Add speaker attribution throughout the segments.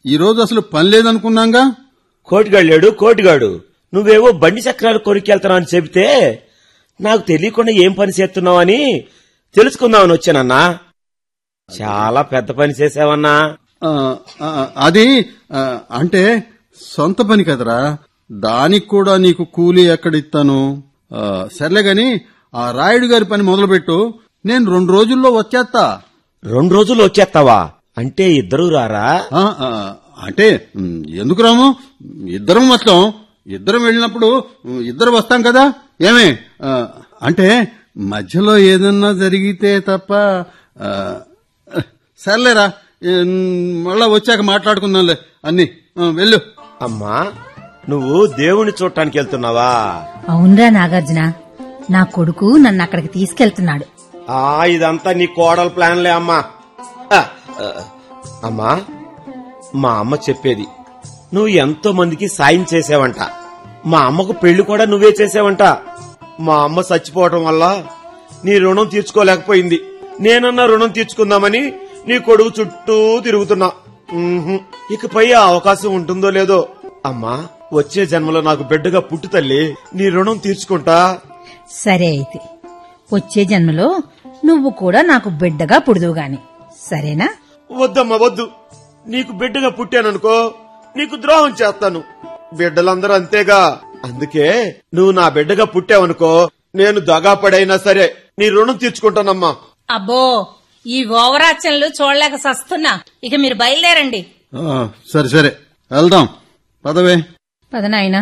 Speaker 1: ఈ రోజు అసలు పని లేదనుకున్నాంగా
Speaker 2: కోటిగాడు లేడు కోటిగాడు నువ్వేవో బండి చక్రాలు కొనుక్కెళ్తున్నావు అని చెబితే నాకు తెలియకుండా ఏం పని చేస్తున్నావని తెలుసుకుందామని వచ్చానన్నా చాలా పెద్ద పని చేసావన్నా
Speaker 1: ఆ, ఆ, అది ఆ, అంటే సొంత పని కదరా దానికి కూడా నీకు కూలీ ఎక్కడ ఇస్తాను ఆ, సర్లే గాని ఆ రాయుడు గారి పని మొదలుపెట్టు నేను రెండు రోజుల్లో వచ్చేస్తా
Speaker 2: రెండు రోజులు వచ్చేస్తావా అంటే ఇద్దరు రారా
Speaker 1: ఆ, ఆ, అంటే ఉమ్, ఎందుకు రాము ఇద్దరం వస్తాం ఇద్దరం వెళ్ళినప్పుడు ఉమ్, ఇద్దరు వస్తాం కదా ఏమే ఆ, అంటే మధ్యలో ఏదన్నా జరిగితే తప్ప ఆ, సర్లేరా ఏం, మళ్ళా వచ్చాక మాట్లాడుకుందాంలే అన్ని ఆ, వెళ్ళు
Speaker 2: అమ్మా నువ్వు దేవుణ్ణి చూడటానికి వెళ్తున్నావా
Speaker 3: అవునరా నాగార్జున నా కొడుకు నన్ను అక్కడికి తీసుకెళ్తున్నాడు
Speaker 2: ఆ ఇదంతా నీ కోడల ప్లాన్లే అమ్మా ఆ, ఆ, అమ్మా మా అమ్మ చెప్పేది నువ్వు ఎంతో మందికి సాయం చేసావంట మా అమ్మకు పెళ్లి కూడా నువ్వే చేసావంట మా అమ్మ చచ్చిపోవటం వల్ల నీ రుణం తీర్చుకోలేకపోయింది నేనన్నా రుణం తీర్చుకుందామని నీ కొడుకు చుట్టూ తిరుగుతున్నా ఉహుం. ఇకపై ఆ అవకాశం ఉంటుందో లేదో అమ్మా వచ్చే జన్మలో నాకు బిడ్డగా పుట్టు తల్లి నీ రుణం తీర్చుకుంటా
Speaker 3: సరే అయితే వచ్చే జన్మలో నువ్వు కూడా నాకు బిడ్డగా పుడుదువు గాని సరేనా
Speaker 2: వద్దమ్మా వద్దు నీకు బిడ్డగా పుట్టాననుకో నీకు ద్రోహం చేస్తాను బిడ్డలందరూ అంతేగా అందుకే నువ్వు నా బిడ్డగా పుట్టావనుకో నేను దగాపడైనా సరే నీ రుణం తీర్చుకుంటానమ్మా
Speaker 4: అబ్బో ఈ ఓవరాచనలు చూడలేక సస్తున్నా ఇక మీరు బయలుదేరండి
Speaker 1: ఆ, సరే సరే వెళ్దాం పదవే
Speaker 3: పదనాయనా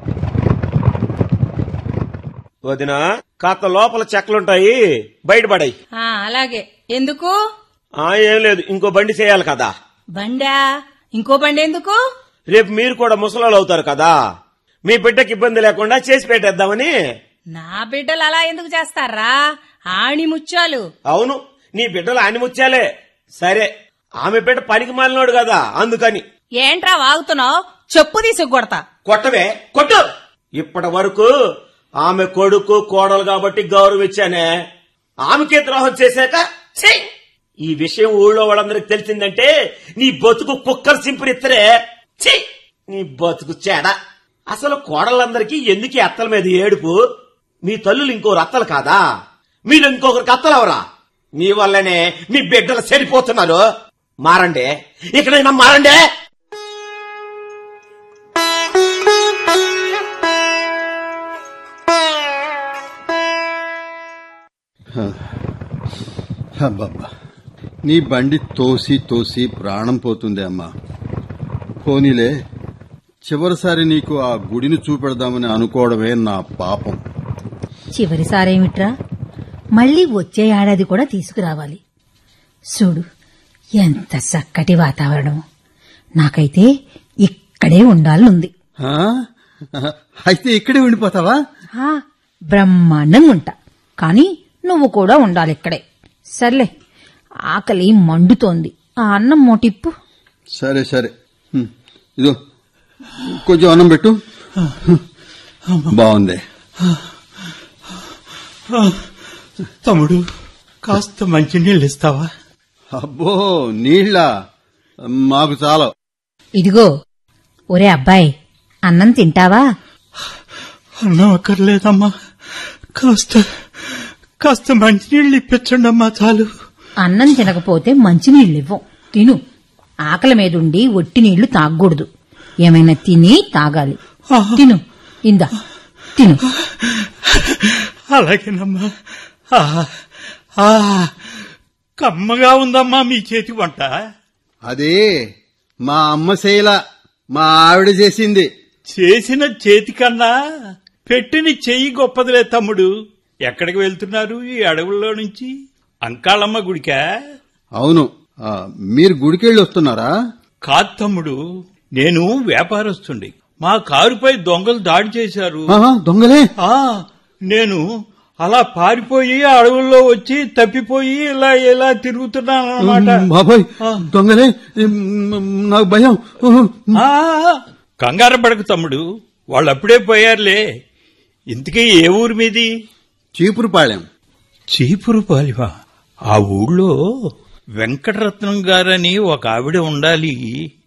Speaker 2: వదిన కాస్త లోపల చెక్కలుంటాయి బయటపడాయి
Speaker 4: ఆ అలాగే ఎందుకు
Speaker 2: ఆ ఏం లేదు ఇంకో బండి చేయాలి కదా
Speaker 4: బండా ఇంకో బండి ఎందుకు
Speaker 2: రేపు మీరు కూడా ముసలాలు అవుతారు కదా మీ బిడ్డకి ఇబ్బంది లేకుండా చేసి పెట్టేద్దామని
Speaker 4: నా బిడ్డలు అలా ఎందుకు చేస్తారా ఆణి ముత్యాలు
Speaker 2: అవును నీ బిడ్డలు ఆయన ముచ్చాలే సరే ఆమె బిడ్డ పనికి మాలినోడు కదా అందుకని
Speaker 4: ఏంట్రా వాగుతున్నావు చెప్పు తీసి కొడతా
Speaker 2: కొట్టవే కొట్టు ఇప్పటి వరకు ఆమె కొడుకు కోడలు కాబట్టి గౌరవించానే ఆమెకే ద్రోహం చేశాక ఛీ! ఈ విషయం ఊళ్ళో వాళ్ళందరికి తెలిసిందంటే నీ బతుకు కుక్కర్ సింపురిత్తరే ఛీ! నీ బతుకు చేడ అసలు కోడళ్ళందరికీ ఎందుకు ఈ అత్తల మీద ఏడుపు మీ తల్లులు ఇంకోరు అత్తలు కాదా మీరు ఇంకొకరికి అత్తలవరా మీ వల్లనే మీ బిడ్డలు చెడిపోతున్నారు మారండి ఇక్కడైనా మారండి
Speaker 1: అబ్బబ్బా నీ బండి తోసి తోసి ప్రాణం పోతుంది అమ్మా పోనీలే చివరిసారి నీకు ఆ గుడిని చూపెడదామని అనుకోవడమే నా పాపం
Speaker 3: చివరిసారేమిట్రా మళ్ళీ వచ్చే ఏడాది కూడా తీసుకురావాలి చూడు ఎంత చక్కటి వాతావరణం నాకైతే ఇక్కడే ఉండాలనుంది
Speaker 1: ఆ? అయితే ఇక్కడే ఉండిపోతావా
Speaker 3: ఆ, బ్రహ్మాండంగా ఉంటా కాని నువ్వు కూడా ఉండాలి ఇక్కడే సర్లే ఆకలి మండుతోంది ఆ అన్నం మోటిప్పు
Speaker 1: సరే సరే హ్మ్. ఇదో కొంచెం అన్నం పెట్టు బాగుంది
Speaker 5: తమ్ముడు కాస్త మంచినీళ్ళు ఇస్తావా
Speaker 1: అబ్బో నీళ్ళ మాకు చాలా
Speaker 3: ఇదిగో ఒరే అబ్బాయి అన్నం తింటావా
Speaker 5: అన్నం అక్కర్లేదమ్మా కాస్త కాస్త మంచినీళ్ళు ఇప్పించండి అమ్మా చాలు
Speaker 3: అన్నం తినకపోతే మంచినీళ్ళివ్వం తిను ఆకలి మీదుండి ఒట్టి నీళ్లు తాగకూడదు ఏమైనా తిని తాగాలి తిను ఇందా తిను
Speaker 5: అలాగేనమ్మా ఆ, ఆ, కమ్మగా ఉందమ్మా మీ చేతి వంట
Speaker 1: అదే మా అమ్మ శైల మా ఆవిడ చేసింది
Speaker 5: చేసిన చేతి కన్నా పెట్టిన చెయ్యి గొప్పదిలే తమ్ముడు ఎక్కడికి వెళ్తున్నారు ఈ అడవుల్లో నుంచి అంకాళమ్మ గుడికా
Speaker 1: అవును ఆ, మీరు గుడికెళ్ళి వస్తున్నారా
Speaker 5: కాదు తమ్ముడు నేను వ్యాపారస్తుండి మా కారుపై దొంగలు దాడి చేశారు
Speaker 1: ఆహా, దొంగలే
Speaker 5: ఆ నేను అలా పారిపోయి అడవుల్లో వచ్చి తప్పిపోయి ఇలా ఇలా తిరుగుతున్నాను అనమాట
Speaker 1: బాబాయ్
Speaker 5: ఆ.
Speaker 1: దొంగలే ఉమ్, నాకు భయం
Speaker 5: కంగారు పడకు తమ్ముడు వాళ్ళు అప్పుడే పోయారులే ఇంతకీ ఏ ఊరి మీది
Speaker 1: చీపురుపాళెం
Speaker 5: చీపురు పాలివా ఆ ఊళ్ళో వెంకటరత్నం గారని ఒక ఆవిడ ఉండాలి